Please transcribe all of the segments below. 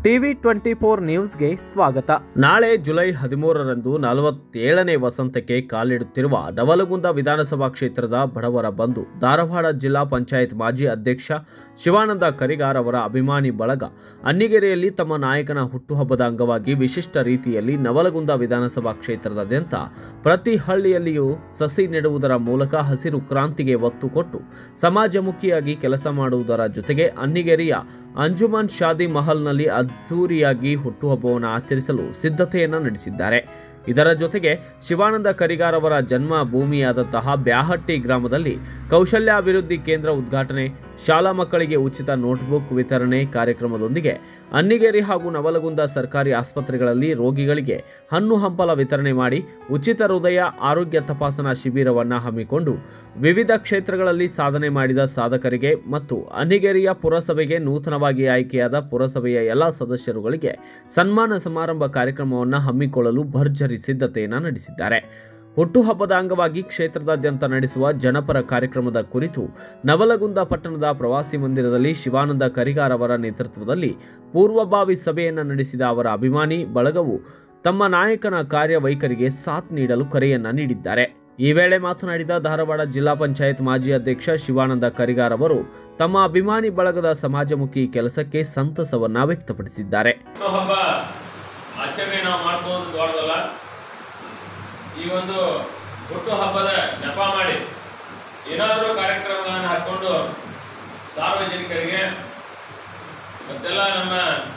TV twenty four ನ್ಯೂಸ್ಗೆ ಸ್ವಾಗತ ನಾಳೆ ಜುಲೈ ಹದಿಮೂರರಂದು ನಲವತ್ತೇಳನೇ ವಸಂತಕ್ಕೆ ಕಾಲಿಡುತ್ತಿರುವ ನವಲಗುಂದ ವಿಧಾನಸಭಾ ಕ್ಷೇತ್ರದ ಬಡವರ ಬಂಧು ಧಾರವಾಡ ಜಿಲ್ಲಾ ಪಂಚಾಯತ್ ಮಾಜಿ ಅಧ್ಯಕ್ಷ ಶಿವಾನಂದ ಕರಿಗಾರ್ ಅವರ ಅಭಿಮಾನಿ ಬಳಗ ಅನ್ನಿಗೆರೆಯಲ್ಲಿ ತಮ್ಮ ನಾಯಕನ ಹುಟ್ಟುಹಬ್ಬದ ಅಂಗವಾಗಿ ವಿಶಿಷ್ಟ ರೀತಿಯಲ್ಲಿ ನವಲಗುಂದ ವಿಧಾನಸಭಾ ಕ್ಷೇತ್ರದಾದ್ಯಂತ ಪ್ರತಿ ಹಳ್ಳಿಯಲ್ಲಿಯೂ ಸಸಿ ನೆಡುವುದರ ಮೂಲಕ ಹಸಿರು ಕ್ರಾಂತಿಗೆ ಒತ್ತು ಕೊಟ್ಟು ಸಮಾಜಮುಖಿಯಾಗಿ ಕೆಲಸ ಮಾಡುವುದರ ಜೊತೆಗೆ ಅನ್ನಿಗೆರೆಯ ಅಂಜುಮನ್ ಶಾದಿ ಮಹಲ್ನಲ್ಲಿ ಅದ್ಧೂರಿಯಾಗಿ ಹುಟ್ಟುಹಬ್ಬವನ್ನು ಆಚರಿಸಲು ಸಿದ್ಧತೆಯನ್ನು ನಡೆಸಿದ್ದಾರೆ ಇದರ ಜೊತೆಗೆ ಶಿವಾನಂದ ಕರಿಗಾರ್ ಅವರ ಜನ್ಮ ಭೂಮಿಯಾದಂತಹ ಬ್ಯಾಹಟ್ಟಿ ಗ್ರಾಮದಲ್ಲಿ ಕೌಶಲ್ಯಾಭಿವೃದ್ಧಿ ಕೇಂದ್ರ ಉದ್ಘಾಟನೆ ಶಾಲಾ ಮಕ್ಕಳಿಗೆ ಉಚಿತ ನೋಟ್ಬುಕ್ ವಿತರಣೆ ಕಾರ್ಯಕ್ರಮದೊಂದಿಗೆ ಅನ್ನಿಗೇರಿ ಹಾಗೂ ನವಲಗುಂದ ಸರ್ಕಾರಿ ಆಸ್ಪತ್ರೆಗಳಲ್ಲಿ ರೋಗಿಗಳಿಗೆ ಹಣ್ಣು ಹಂಪಲ ವಿತರಣೆ ಮಾಡಿ ಉಚಿತ ಹೃದಯ ಆರೋಗ್ಯ ತಪಾಸಣಾ ಶಿಬಿರವನ್ನು ಹಮ್ಮಿಕೊಂಡು ವಿವಿಧ ಕ್ಷೇತ್ರಗಳಲ್ಲಿ ಸಾಧನೆ ಮಾಡಿದ ಸಾಧಕರಿಗೆ ಮತ್ತು ಅನ್ನಿಗೇರಿಯ ಪುರಸಭೆಗೆ ನೂತನವಾಗಿ ಆಯ್ಕೆಯಾದ ಪುರಸಭೆಯ ಎಲ್ಲ ಸದಸ್ಯರುಗಳಿಗೆ ಸನ್ಮಾನ ಸಮಾರಂಭ ಕಾರ್ಯಕ್ರಮವನ್ನು ಹಮ್ಮಿಕೊಳ್ಳಲು ಭರ್ಜರಿ ಸಿದ್ಧತೆಯನ್ನು ನಡೆಸಿದ್ದಾರೆ ಹುಟ್ಟುಹಬ್ಬದ ಅಂಗವಾಗಿ ಕ್ಷೇತ್ರದಾದ್ಯಂತ ನಡೆಸುವ ಜನಪರ ಕಾರ್ಯಕ್ರಮದ ಕುರಿತು ನವಲಗುಂದ ಪಟ್ಟಣದ ಪ್ರವಾಸಿ ಮಂದಿರದಲ್ಲಿ ಶಿವಾನಂದ ಕರಿಗಾರ್ ಅವರ ನೇತೃತ್ವದಲ್ಲಿ ಪೂರ್ವಭಾವಿ ಸಭೆಯನ್ನು ನಡೆಸಿದ ಅವರ ಅಭಿಮಾನಿ ಬಳಗವು ತಮ್ಮ ನಾಯಕನ ಕಾರ್ಯವೈಖರಿಗೆ ಸಾಥ್ ನೀಡಲು ಕರೆಯನ್ನ ನೀಡಿದ್ದಾರೆ ಈ ವೇಳೆ ಮಾತನಾಡಿದ ಧಾರವಾಡ ಜಿಲ್ಲಾ ಪಂಚಾಯತ್ ಮಾಜಿ ಅಧ್ಯಕ್ಷ ಶಿವಾನಂದ ಕರಿಗಾರ್ ಅವರು ತಮ್ಮ ಅಭಿಮಾನಿ ಬಳಗದ ಸಮಾಜಮುಖಿ ಕೆಲಸಕ್ಕೆ ಸಂತಸವನ್ನ ವ್ಯಕ್ತಪಡಿಸಿದ್ದಾರೆ ಹುಟ್ಟು ಹಬ್ಬ ಆಚರಣೆ ನಾವು ಮಾಡ್ಬೋದು ದೊಡ್ಡದಲ್ಲ ಈ ಒಂದು ಹುಟ್ಟು ಹಬ್ಬದ ನೆಪ ಮಾಡಿ ಏನಾದರೂ ಕಾರ್ಯಕ್ರಮಗಳನ್ನು ಹಾಕೊಂಡು ಸಾರ್ವಜನಿಕರಿಗೆ ಮತ್ತೆಲ್ಲ ನಮ್ಮ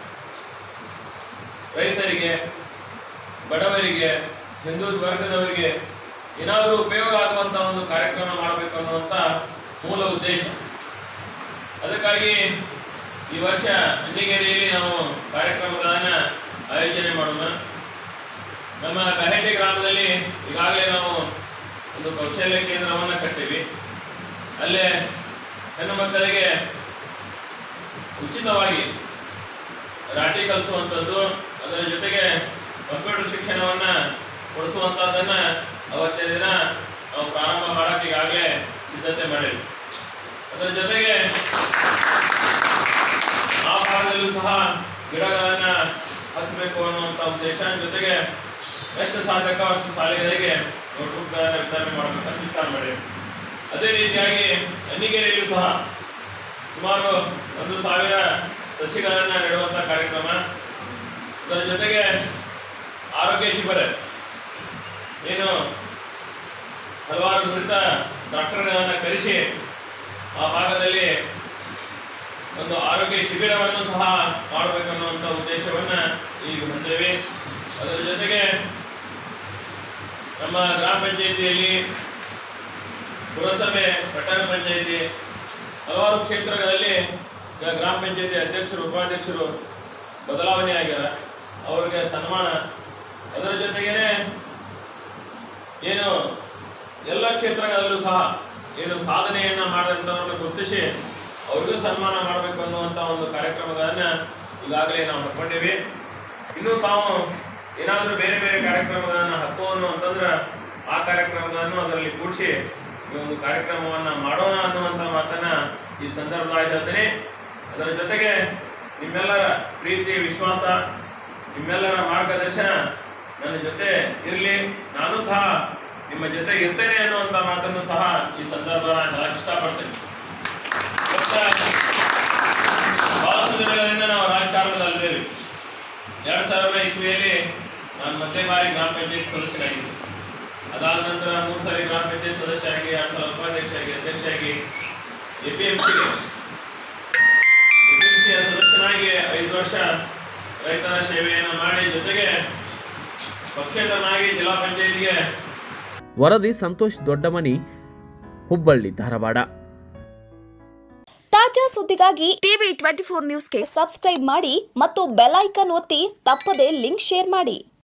ರೈತರಿಗೆ ಬಡವರಿಗೆ ಹಿಂದೂ ವರ್ಗದವರಿಗೆ ಏನಾದರೂ ಉಪಯೋಗ ಆಗುವಂತ ಒಂದು ಕಾರ್ಯಕ್ರಮ ಮಾಡಬೇಕು ಅನ್ನುವಂಥ ಮೂಲ ಉದ್ದೇಶ ಅದಕ್ಕಾಗಿ ಈ ವರ್ಷ ಅಂಜಿಗೇರಿಯಲ್ಲಿ ನಾವು ಕಾರ್ಯಕ್ರಮಗಳನ್ನು ಆಯೋಜನೆ ಮಾಡೋಣ ನಮ್ಮ ಗಹೆಟ್ಟಿ ಗ್ರಾಮದಲ್ಲಿ ಈಗಾಗಲೇ ನಾವು ಒಂದು ಕೌಶಲ್ಯ ಕೇಂದ್ರವನ್ನು ಕಟ್ಟಿವಿ ಅಲ್ಲೇ ಹೆಣ್ಣು ಮಕ್ಕಳಿಗೆ ಉಚಿತವಾಗಿ ರಾಟಿ ಕಲಿಸುವಂಥದ್ದು ಅದರ ಜೊತೆಗೆ ಕಂಪ್ಯೂಟರ್ ಶಿಕ್ಷಣವನ್ನು ಕೊಡಿಸುವಂಥದ್ದನ್ನ ಅವತ್ತಿನ ದಿನ ನಾವು ಪ್ರಾರಂಭ ಮಾಡಕ್ಕೆ ಈಗಾಗಲೇ ಸಿದ್ಧತೆ ಮಾಡಿದ್ವಿ ಅದರ ಜೊತೆಗೆ ಆ ಭಾಗದಲ್ಲೂ ಸಹ ಗಿಡಗಳನ್ನ ಹಚ್ಚಬೇಕು ಅನ್ನುವಂಥ ಉದ್ದೇಶ ಜೊತೆಗೆ ಎಷ್ಟು ಸಾಧಕ ಅಷ್ಟು ಶಾಲೆಗಳಿಗೆ ನೋಟ್ಬುಕ್ಗಳನ್ನು ವಿತರಣೆ ಮಾಡಬೇಕಂತ ವಿಚಾರ ಮಾಡಿದ್ವಿ ಅದೇ ರೀತಿಯಾಗಿ ಅನ್ನಿಗೆರೆಯಲ್ಲೂ ಸಹ ಸುಮಾರು ಒಂದು ಸಾವಿರ ಸಸಿಗಳನ್ನು ನೆಡುವಂಥ ಕಾರ್ಯಕ್ರಮ ಅದರ ಜೊತೆಗೆ ಆರೋಗ್ಯ ಶಿಬಿರ ಏನು ಹಲವಾರು ನುರಿತ ಡಾಕ್ಟರ್ಗಳನ್ನು ಕರೆಸಿ ಆ ಭಾಗದಲ್ಲಿ ಒಂದು ಆರೋಗ್ಯ ಶಿಬಿರವನ್ನು ಸಹ ಮಾಡಬೇಕನ್ನುವಂಥ ಉದ್ದೇಶವನ್ನ ಈಗ ಹೊಂದೇವೆ ಅದರ ಜೊತೆಗೆ ನಮ್ಮ ಗ್ರಾಮ ಪಂಚಾಯಿತಿಯಲ್ಲಿ ಪುರಸಭೆ ಪಟ್ಟಣ ಪಂಚಾಯಿತಿ ಹಲವಾರು ಕ್ಷೇತ್ರಗಳಲ್ಲಿ ಈಗ ಗ್ರಾಮ ಪಂಚಾಯಿತಿ ಅಧ್ಯಕ್ಷರು ಉಪಾಧ್ಯಕ್ಷರು ಬದಲಾವಣೆ ಆಗ್ಯಾರ ಅವರಿಗೆ ಸನ್ಮಾನ ಅದರ ಜೊತೆಗೇನೆ ಏನು ಎಲ್ಲ ಕ್ಷೇತ್ರಗಳಲ್ಲೂ ಸಹ ಏನು ಸಾಧನೆಯನ್ನ ಮಾಡಿದಂಥವ್ರನ್ನ ಗುರುತಿಸಿ ಅವ್ರಿಗೂ ಸನ್ಮಾನ ಮಾಡಬೇಕು ಅನ್ನುವಂಥ ಒಂದು ಕಾರ್ಯಕ್ರಮಗಳನ್ನ ಈಗಾಗಲೇ ನಾವು ಹಾಕೊಂಡಿವಿ ಇನ್ನು ತಾವು ಏನಾದರೂ ಬೇರೆ ಬೇರೆ ಕಾರ್ಯಕ್ರಮಗಳನ್ನ ಹಾಕೋನು ಅಂತಂದ್ರೆ ಆ ಕಾರ್ಯಕ್ರಮಗಳನ್ನು ಅದರಲ್ಲಿ ಕೂಡಿಸಿ ಈ ಒಂದು ಕಾರ್ಯಕ್ರಮವನ್ನ ಮಾಡೋಣ ಅನ್ನುವಂಥ ಮಾತನ್ನ ಈ ಸಂದರ್ಭದಲ್ಲಿ ಹೇಳ್ತೀನಿ ಅದರ ಜೊತೆಗೆ ನಿಮ್ಮೆಲ್ಲರ ಪ್ರೀತಿ ವಿಶ್ವಾಸ ನಿಮ್ಮೆಲ್ಲರ ಮಾರ್ಗದರ್ಶನ ನನ್ನ ಜೊತೆ ಇರಲಿ ನಾನು ಸಹ ನಿಮ್ಮ ಜೊತೆ ಇರ್ತೇನೆ ಅನ್ನುವಂಥ ಮಾತನ್ನು ಸಹ ಈ ಸಂದರ್ಭ ನಾನು ಹೇಳಕ್ ಇಷ್ಟಪಡ್ತೇನೆ ಇವತ್ತ ಬಹಳಷ್ಟು ದಿನಗಳಿಂದ ನಾವು ರಾಜಕಾರಣದಲ್ಲಿದ್ದೇವೆ ಎರಡ್ ಸಾವಿರದ ಇಸ್ವಿಯಲ್ಲಿ ನಾನು ಮತ್ತೆ ಬಾರಿ ಗ್ರಾಮ ಪಂಚಾಯತ್ ಸದಸ್ಯನಾಗಿದ್ದೆ ಅದಾದ ನಂತರ ಮೂರು ಸಾರಿ ಗ್ರಾಮ ಪಂಚಾಯತ್ ಸದಸ್ಯರಾಗಿ ಎರಡು ಸಲ ಉಪಾಧ್ಯಕ್ಷರಾಗಿ ಅಧ್ಯಕ್ಷರಾಗಿ ಎ ಪಿ ಎಂ ಸಿಗೆ ಎಪಿಎಂಸಿಯ ಸದಸ್ಯನಾಗಿ ಐದು ವರ್ಷ ರೈತರ ಸೇವೆಯನ್ನು ಮಾಡಿ ಜೊತೆಗೆ ಪಕ್ಷೇತರನಾಗಿ ಜಿಲ್ಲಾ ಪಂಚಾಯತಿಗೆ ವರದಿ ಸಂತೋಷ್ ದೊಡ್ಡಮನಿ ಹುಬ್ಬಳ್ಳಿ ಧಾರವಾಡ ತಾಜಾ ಸುದ್ದಿಗಾಗಿ ಟಿವಿ ಟ್ವೆಂಟಿ ಫೋರ್ ನ್ಯೂಸ್ಗೆ ಸಬ್ಸ್ಕ್ರೈಬ್ ಮಾಡಿ ಮತ್ತು ಬೆಲ್ ಐಕಾನ್ ಒತ್ತಿ ತಪ್ಪದೇ ಲಿಂಕ್ ಶೇರ್ ಮಾಡಿ